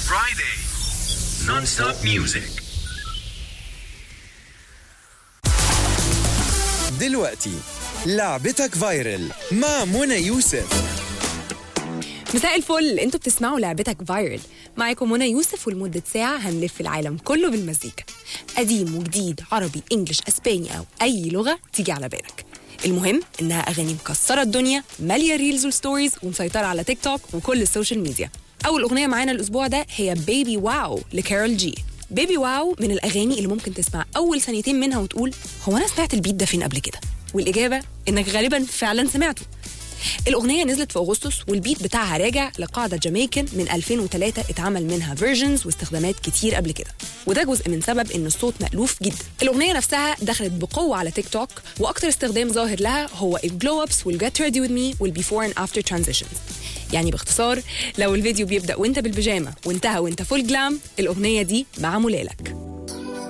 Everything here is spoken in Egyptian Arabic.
Friday Non-stop music دلوقتي لعبتك فايرل مع منى يوسف مساء الفل انتوا بتسمعوا لعبتك فايرل معاكم منى يوسف ولمدة ساعة هنلف العالم كله بالمزيكا قديم وجديد عربي انجلش اسباني او اي لغة تيجي على بالك المهم انها اغاني مكسرة الدنيا مالية ريلز وستوريز ومسيطرة على تيك توك وكل السوشيال ميديا اول اغنية معانا الاسبوع ده هي بيبي واو لكارول جي بيبي واو من الاغاني اللي ممكن تسمع اول ثانيتين منها وتقول هو انا سمعت البيت ده فين قبل كده والاجابة انك غالبا فعلا سمعته الأغنية نزلت في أغسطس والبيت بتاعها راجع لقاعدة جامايكن من 2003 اتعمل منها فيرجنز واستخدامات كتير قبل كده وده جزء من سبب إن الصوت مألوف جدا الأغنية نفسها دخلت بقوة على تيك توك وأكتر استخدام ظاهر لها هو الجلو ابس والجت ريدي وذ مي والبيفور اند افتر ترانزيشنز يعني باختصار لو الفيديو بيبدأ وانت بالبيجامة وانتهى وانت فول جلام الأغنية دي معمولة لك